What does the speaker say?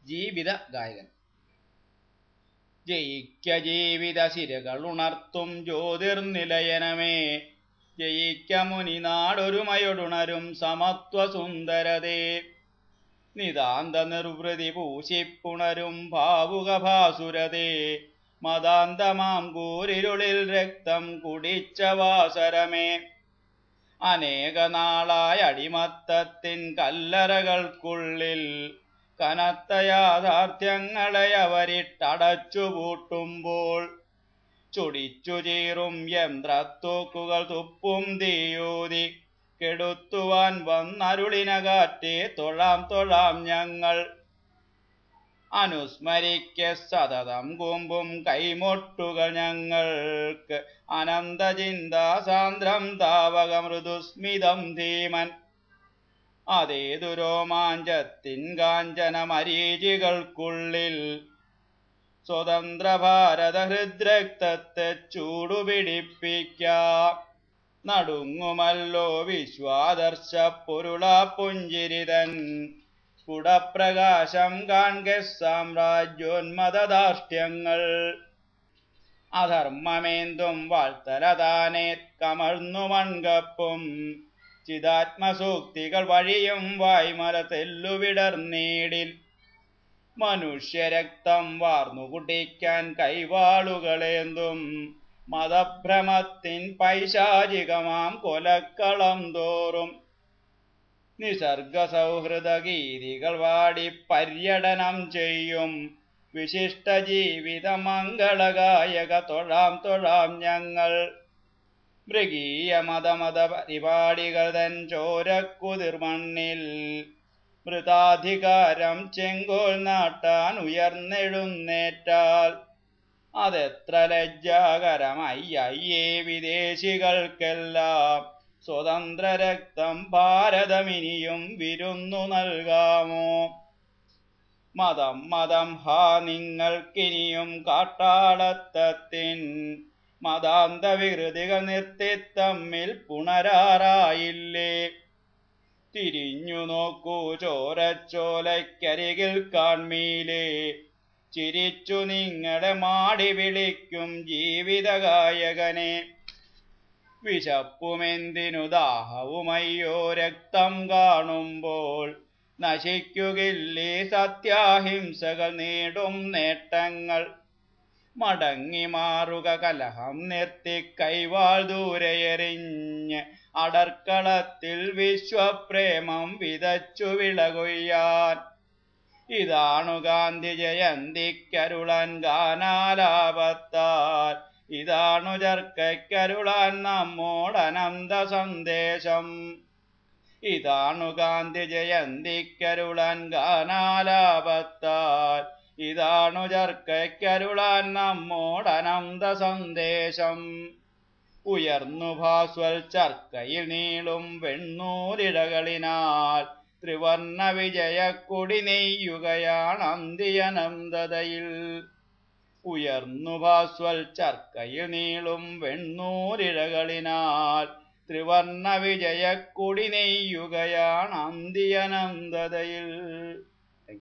ജീവിത ഗായകൻ ജയിക്ക ജീവിത ശിരകൾ ഉണർത്തും ജ്യോതിർനിലയനമേ ജയിക്ക മുനിനാടൊരുമയൊടുണരും സമത്വ സുന്ദരതേ നിതാന്ത നിർവൃതി പൂശിപ്പുണരും ഭാവുക ഭാസുരതേ മതാന്തമാം കൂരിരുളിൽ രക്തം കുടിച്ച വാസരമേ അനേക നാളായ അടിമത്തത്തിൻ കല്ലറകൾക്കുള്ളിൽ കനത്ത യാഥാർത്ഥ്യങ്ങളെ അവരിട്ടടച്ചു പൂട്ടുമ്പോൾ ചൊടിച്ചു ചീറും യന്ത്രത്തോക്കുകൾ തുപ്പും തീയൂതി കെടുത്തുവാൻ വന്നരുളിന കാറ്റേ തൊഴാം തൊഴാം ഞങ്ങൾ അനുസ്മരിക്ക സതതം കൂമ്പും കൈമൊട്ടുകൾ ഞങ്ങൾക്ക് അനന്തചിന്താസാന്ദ്രം താവക മൃദുസ്മിതം ധീമൻ അതേതു രോമാഞ്ചത്തിൻ കാഞ്ചന മരീചികൾക്കുള്ളിൽ സ്വതന്ത്ര ഭാരത ഹൃദ്രക്തത്തെ ചൂടുപിടിപ്പിക്കാം നടുങ്ങുമല്ലോ വിശ്വാദർശ പൊരുള പുഞ്ചിരിതൻ കുടപ്രകാശം കാൺകെ സാമ്രാജ്യോന്മദാഷ്ട്യങ്ങൾ അധർമ്മമേന്തും വാഴ്ത്തലതാനെ കമഴ്ന്നു മൺകപ്പും ചിതാത്മസൂക്തികൾ വഴിയും വായ്മല തെല്ലുവിടർന്നീടിൽ മനുഷ്യരക്തം വാർന്നു കുടിക്കാൻ കൈവാളുകളേന്തും മതഭ്രമത്തിൻ പൈശാചികമാം കൊലക്കളം തോറും നിസർഗ സൗഹൃദ ഗീതികൾ വാടി പര്യടനം ചെയ്യും വിശിഷ്ട ജീവിത മംഗളഗായക തൊഴാം തൊഴാം ഞങ്ങൾ മൃഗീയ മതമത പരിപാടികൾ തൻ ചോരക്കുതിർമണ്ണിൽ മൃതാധികാരം ചെങ്കോൽ നാട്ടാൻ ഉയർന്നെഴുന്നേറ്റാൽ അതെത്ര ലജ്ജാകരമയ്യേ വിദേശികൾക്കെല്ലാം സ്വതന്ത്ര രക്തം ഭാരതമിനിയും വിരുന്നു നൽകാമോ മതം മതം ഹാ നിങ്ങൾക്കിനിയും കാട്ടാളത്തത്തിൻ മതാന്ത വികൃതികൾ നിർത്തി തമ്മിൽ പുണരാറായില്ലേ തിരിഞ്ഞു നോക്കൂ ചോരച്ചോലയ്ക്കരികിൽ കാൺമീലേ ചിരിച്ചു നിങ്ങളെ മാടി വിളിക്കും ജീവിതഗായകനെ വിശപ്പുമെന്തിനു ദാഹവുമയ്യോ രക്തം കാണുമ്പോൾ നശിക്കുകില്ലേ സത്യാഹിംസകൾ നേടും നേട്ടങ്ങൾ മടങ്ങി മാറുക കലഹം നിർത്തി കൈവാൾ ദൂരെയെറിഞ്ഞ് അടർക്കളത്തിൽ വിശ്വപ്രേമം വിതച്ചു വിളകൊയ്യാൻ ഇതാണു ഗാന്ധി ജയന്തിക്കരുളൻ ഗാനാലാപത്താൽ ഇതാണു ചർക്കയ്ക്കരുളാൻ നമ്മോടനന്ത സന്ദേശം ഇതാണു ഗാന്ധി ജയന്തിക്കരുളൻ ഗാനാലാപത്താൽ ഇതാണു ചർക്കയ്ക്കരുളാൻ നമ്മോടനന്ത സന്ദേശം ഉയർന്നു ഭാസ്വൽ ചർക്കയിൽ നീളും വെണ്ണൂരിഴകളിനാൽ ത്രിവർണ വിജയക്കൊടി നെയ്യുകയാണ് അന്ത്യനന്ദതയിൽ ഉയർന്നു ഭാസ്വൽ ചർക്കയിൽ നീളും വെണ്ണൂരിഴകളിനാൽ ത്രിവർണ വിജയക്കൊടി നെയ്യുകയാണ് അന്ത്യനന്ദതയിൽ